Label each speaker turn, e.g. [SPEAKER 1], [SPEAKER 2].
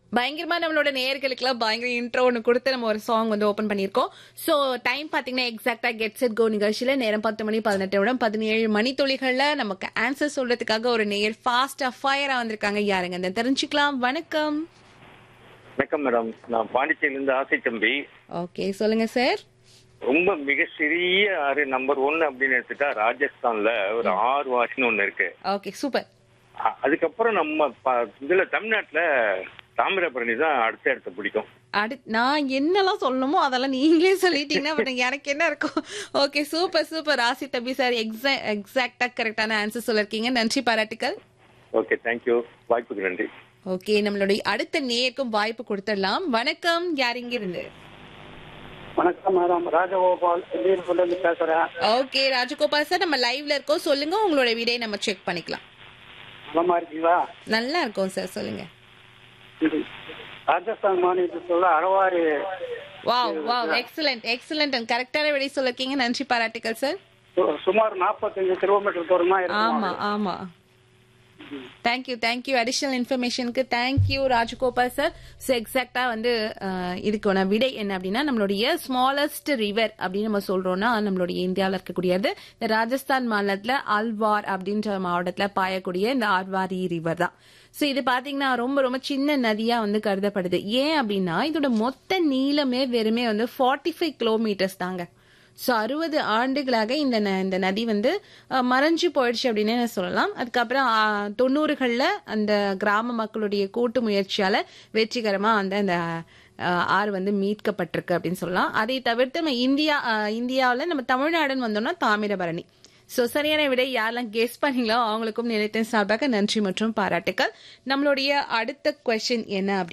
[SPEAKER 1] பயங்கரமா நம்மளோட நேயர்களுக்குலாம் பயங்கர இன்ட்ரோ ஒன்று கொடுத்து நம்ம ஒரு சாங் வந்து ஓப்பன் பண்ணியிருக்கோம் ஸோ டைம் பார்த்தீங்கன்னா எக்ஸாக்டா கெட்ஸ் இட் கோ நிகழ்ச்சியில நேரம் பத்து மணி பதினெட்டு விட பதினேழு மணி துளிகள்ல நமக்கு ஆன்சர் சொல்றதுக்காக ஒரு நேயர் ஃபாஸ்டா ஃபயரா வந்திருக்காங்க யாருங்க இந்த தெரிஞ்சுக்கலாம் வணக்கம்
[SPEAKER 2] வணக்கம் மேடம் நான் பாண்டிச்சேரியிலிருந்து ஆசை தம்பி
[SPEAKER 1] ஓகே சொல்லுங்க சார்
[SPEAKER 2] ரொம்ப மிக சிறிய ஆறு நம்பர் ஒன்னு அப்படின்னு எடுத்துட்டா ராஜஸ்தான்ல ஒரு ஆறு வாசின்னு ஒண்ணு இருக்கு
[SPEAKER 1] ஓகே சூப்பர்
[SPEAKER 2] அ- அதுக்கப்புறம் நம்ம ப- இதுல தமிழ்நாட்டுல தாமிரபரணி தான் அடுத்த இடத்த பிடிக்கும்
[SPEAKER 1] அடு நான் என்னெல்லாம் சொல்லணுமோ அதெல்லாம் நீங்களே சொல்லிட்டீங்கன்னா அப்புறம் எனக்கு என்ன இருக்கும் ஓகே சூப்பர் சூப்பர் ராசி தம்பி சார் எக்ஸா எக்ஸாக்டா கரெக்டான ஆன்சர் சொல்லிருக்கீங்க நன்றி பாராட்டுக்கள்
[SPEAKER 2] ஓகே தேங்க்யூ வாய்ப்புக்கு நன்றி
[SPEAKER 1] ஓகே நம்மளுடைய அடுத்த நேருக்கும் வாய்ப்பு கொடுத்துடலாம் வணக்கம் யார் இங்க இருந்து
[SPEAKER 3] வணக்கம் மேடம் ராஜகோபால் திடீர்ல இருந்து பேசுறேன்
[SPEAKER 1] ஓகே ராஜகோபால் சார் நம்ம லைவ்ல இருக்கோம் சொல்லுங்க உங்களோட விடையை நம்ம செக் பண்ணிக்கலாம்
[SPEAKER 3] நலமா இருக்கீங்களா
[SPEAKER 1] நல்லா இருக்கோம் சார் சொல்லுங்க
[SPEAKER 3] இது ராஜஸ்தான் மாநிலத்தில் Aravalli
[SPEAKER 1] wow wow excellent excellent கரெக்டான விடை சொல்லிருக்கீங்க நன்றி பாராட்டுக்கள் சார்
[SPEAKER 3] சு- சுமார் 45 கிலோமீட்டர் தூரமா
[SPEAKER 1] ஆமா
[SPEAKER 3] இருக்கும்
[SPEAKER 1] ஆமா தேங்க்யூ தேங்க்யூ அடிஷனல் இன்ஃபர்மேஷனுக்கு தேங்க்யூ ராஜகோபால் சார் ஸோ எக்ஸாக்டா வந்து அஹ், இதுக்கான விடை என்ன அப்படின்னா நம்மளுடைய ஸ்மாலஸ்ட் ரிவர் அப்படின்னு நம்ம சொல்றோம்னா நம்மளுடைய இந்தியாவில் இருக்கக்கூடியது இந்த ராஜஸ்தான் மாநிலத்துல அல்வார் அப்படின்ற மாவட்டத்துல பாயக்கூடிய இந்த ஆர்வாரி ரிவர் தான் ஸோ இது பாத்தீங்கன்னா ரொம்ப ரொம்ப சின்ன நதியா வந்து கருதப்படுது ஏன் அப்படின்னா இதோட மொத்த நீளமே வெறுமே வந்து ஃபார்ட்டி ஃபைவ் கிலோமீட்டர்ஸ் தாங்க ஸோ அறுபது ஆண்டுகளாக இந்த ந- இந்த நதி வந்து அஹ், மறைஞ்சு போயிடுச்சு அப்படின்னே நான் சொல்லலாம் அதுக்கப்புறம் அஹ், தொண்ணூறுகள்ல அந்த கிராம மக்களுடைய கூட்டு முயற்சியால வெற்றிகரமா அந்த அந்த அஹ், ஆறு வந்து மீட்கப்பட்டிருக்கு அப்படின்னு சொல்லலாம் அதை தவிர்த்து நம்ம இந்தியா இந்தியாவில் நம்ம தமிழ்நாடுன்னு வந்தோம்னா தாமிரபரணி ஸோ சரியான விடை யாரெல்லாம் கெஸ் பண்ணீங்களோ அவங்களுக்கும் நிலையத்தின் சார்பாக நன்றி மற்றும் பாராட்டுக்கள் நம்மளுடைய அடுத்த கொஸ்டின் என்ன அப்படி